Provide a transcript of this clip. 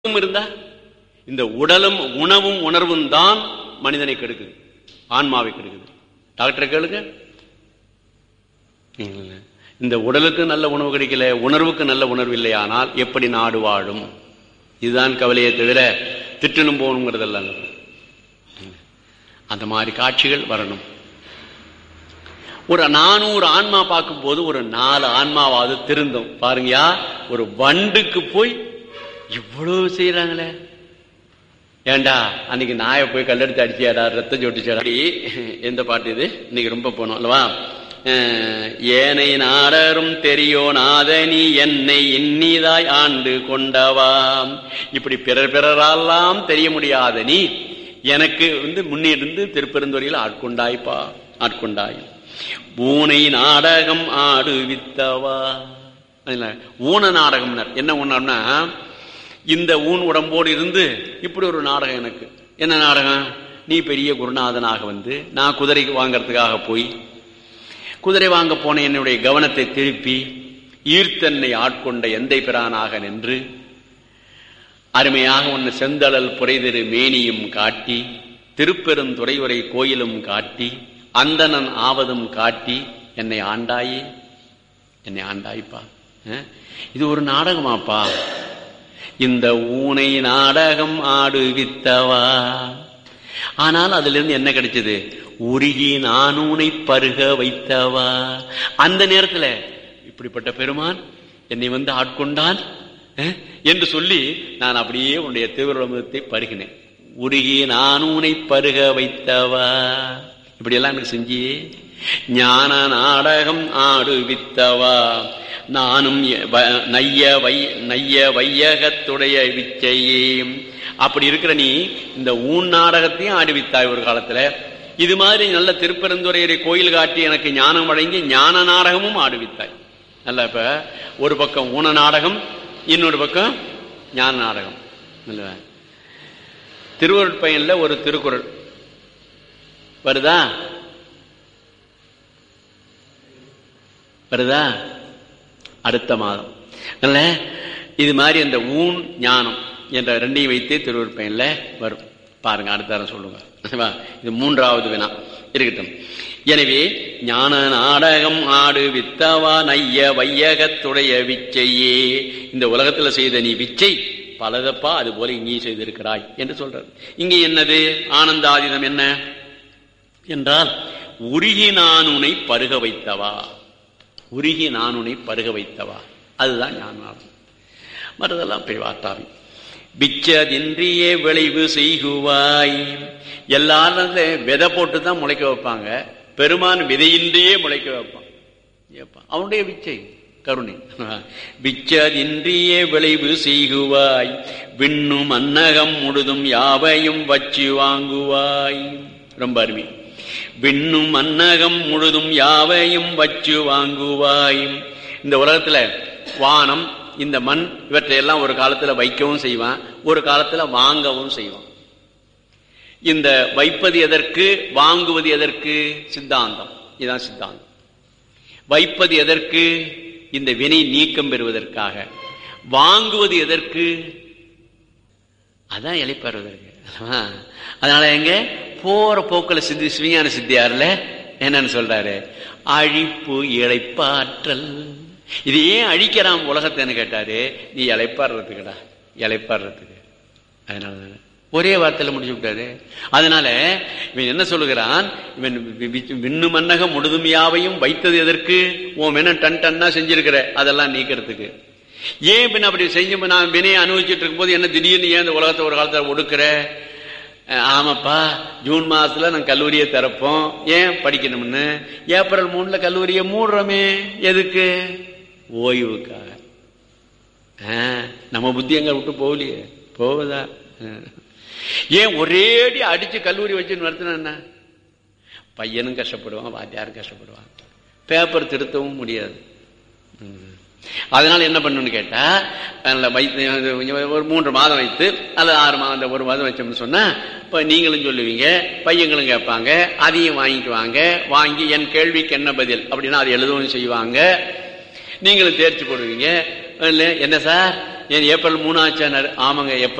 உணர்வும் இருந்தா இந்த உடலும் உணவும் உணர்வும் தான் மனிதனை கெடுக்குது ஆன்மாவை கெடுக்குது டாக்டர் கேளுங்க இல்ல. இந்த உடலுக்கு நல்ல உணவு கிடைக்கல உணர்வுக்கு நல்ல உணர்வு இல்லையானால் எப்படி நாடு வாழும் இதுதான் கவலையை தவிர திட்டணும் போகணுங்கிறதெல்லாம் இல்ல. அந்த மாதிரி காட்சிகள் வரணும் ஒரு நானூறு ஆன்மா பார்க்கும்போது ஒரு நாலு ஆன்மாவாவது திருந்தும் பாருங்கயா ஒரு வண்டுக்கு போய் இவ்வளவு செய்யறாங்களே ஏண்டா அன்னைக்கு நாயை போய் கல்லெடுத்து அடிச்சியாடா ரத்தம் சொட்டுச்சாடா அப்படி, எந்த பாட்டு இது இன்னைக்கு ரொம்ப போனோம் அல்லவா அஹ், ஏனை நாடரும் தெரியோ நாதனி என்னை இன்னிதாய் ஆண்டு கொண்டவா இப்படி பிறர் பிறரெல்லாம் தெரிய முடியாத நீ எனக்கு வந்து முன்னிருந்து திருப்பெருந்துறையில் ஆட்கொண்டாய்ப்பா ஆட்கொண்டாய் பூனை நாடகம் ஆடுவித்தவா அதுல ஊன நாடகம்னர் என்ன ஊனம்னா இந்த ஊன் உடம்போடு இருந்து இப்படி ஒரு நாடகம் எனக்கு என்ன நாடகம் நீ பெரிய குருநாதனாக வந்து நான் குதிரை வாங்கறதுக்காக போய் குதிரை வாங்க போன என்னுடைய கவனத்தை திருப்பி ஈர்த்தன்னை ஆட்கொண்ட எந்தை பிரானாக நின்று அருமையாக உன்னை செந்தழல் புரைதிரு மேனியும் காட்டி திருப்பெருந்துறையுரை கோயிலும் காட்டி அந்தணன் ஆவதும் காட்டி என்னை ஆண்டாயே என்னை ஆண்டாய்ப்பா அஹ்? இது ஒரு நாடகமாப்பா இந்த ஊனை நாடகம் ஆடுவித்தவா ஆனால் அதுல இருந்து என்ன கிடைச்சது உருகி நானூனை பருக வைத்தவா அந்த நேரத்துல இப்படிப்பட்ட பெருமான் என்னை வந்து ஆட்கொண்டான் அஹ், என்று சொல்லி நான் அப்படியே உன்னுடைய திருவிழமத்தை பருகினேன் உருகி நானூனை பருக வைத்தவா இப்படியெல்லாம் எனக்கு செஞ்சியே ஞான நாடகம் ஆடுவித்தவா நானும் எ- வ- நைய வை நைய வையகத்துடைய விச்சையே அப்படி இருக்கிற நீ இந்த ஊன் நாடகத்தையும் ஆடுவித்தாய் ஒரு காலத்துல இது மாதிரி நல்ல திருப்பெருந்துறையரை கோயில் காட்டி எனக்கு ஞானம் வழங்கி ஞான நாடகமும் ஆடுவித்தாய் நல்ல இப்ப ஒரு பக்கம் ஊன நாடகம் இன்னொரு பக்கம் ஞான நாடகம் நல்ல திருவருட்பயன்ல ஒரு திருக்குறள் வருதா வருதா அடுத்த மாதம் அதனால இது மாதிரி அந்த ஊன் ஞானம் என்ற ரெண்டையும் வைத்தே திருவருட்பயன்ல வரும் பாருங்க அடுத்த வாரம் சொல்லுங்க சரிவா? இது மூன்றாவது வினா இருக்கட்டும் எனவே ஞான நாடகம் ஆடு வித்தவா நைய வையகத்துடைய விச்சையே இந்த உலகத்துல செய்த நீ விச்சை பலதப்பா அது போல இங்கேயும் செய்திருக்கிறாய் என்று சொல்றார் இங்கே என்னது ஆனந்தாதிதம் என்ன என்றால் உருகி நான் உன்னை பருக வைத்தவா உருகி நான் உன்னை பருக வைத்தவா அதுதான் ஞானம் மற்றதெல்லாம் பெரிவாத்தாவி பிச்சதின்றியே விளைவு செய்குவாய் எல்லாரும் விதை போட்டு தான் முளைக்க வைப்பாங்க பெருமான் விதையின்றியே முளைக்க வைப்பான் ஏப்பா, அவனுடைய விச்சை கருணை விச்சதின்றியே விளைவு செய்குவாய் விண்ணும் அன்னகம் முழுதும் யாவையும் வச்சு வாங்குவாய் ரொம்ப அருமை விண்ணும் அன்னகம் முழுதும் யாவையும் வச்சு வாங்குவாய் இந்த உலகத்துல வானம் இந்த மண் இவற்றையெல்லாம் ஒரு காலத்துல வைக்கவும் செய்வான் ஒரு காலத்துல வாங்கவும் செய்வான் இந்த வைப்பது எதற்கு வாங்குவது எதற்கு சித்தாந்தம் இதுதான் சித்தாந்தம் வைப்பது எதற்கு இந்த வினை நீக்கம் பெறுவதற்காக வாங்குவது எதற்கு அதான் இழைப்பறுவதற்கு அதனால எங்க போற போக்குல சித்தி சிவஞான சித்தியார்ல என்னன்னு சொல்றாரு அழிப்பு இழைப்பாற்றல் இது ஏன் அழிக்கிறான் உலகத்தைன்னு கேட்டாரு நீ இழைப்பாடுறதுக்குடா இழைப்பாடுறதுக்கு அதனால ஒரே வார்த்தையில முடிச்சு விட்டாரு அதனால இவன் என்ன சொல்லுகிறான் இவன் வி- வி- விண்ணு மன்னகம் முழுதும் யாவையும் வைத்தது எதற்கு உன் என்ன டன் டன்னா செஞ்சிருக்கிற அதெல்லாம் நீக்கிறதுக்கு ஏன் பின்ன அப்படி செஞ்சு நான் வினையை அனுபவிச்சுட்டு இருக்கும்போது என்ன திடீர்னு ஏன் இந்த உலகத்தை ஒரு காலத்துல ஒடுக்குற அஹ் ஆமாப்பா ஜூன் மாசத்துல நான் கல்லூரியை திறப்போம் ஏன் படிக்கணும்னு ஏப்ரல் மூணுல கல்லூரியை மூடுறோமே எதுக்கு ஓய்வுக்காக ஆ, நம்ம புத்தி எங்க விட்டு போகலையே போகுதா ஆ. ஏன் ஒரேடி அடிச்சு கல்லூரி வச்சு நடத்தின என்ன பையனும் கஷ்டப்படுவான் வாத்தியாரும் கஷ்டப்படுவான் பேப்பர் திருத்தவும் முடியாது ம். அதனால என்ன பண்ணணும்னு கேட்டா அதுல வைத்து ஒரு மூன்று மாதம் வைத்து அல்லது ஆறு மாதம் ஒரு மாதம் வச்சோம்னு சொன்னா இப்ப நீங்களும் சொல்லுவீங்க பையங்களும் கேட்பாங்க அதையும் வாங்கிக்குவாங்க வாங்கி என் கேள்விக்கு என்ன பதில் அப்படின்னா அது எழுதவும் செய்வாங்க நீங்களும் தேர்ச்சி போடுவீங்க இல்ல, என்ன சார் ஏன் ஏப்ரல் மூணு ஆச்சானாரு ஆமாங்க எப்ப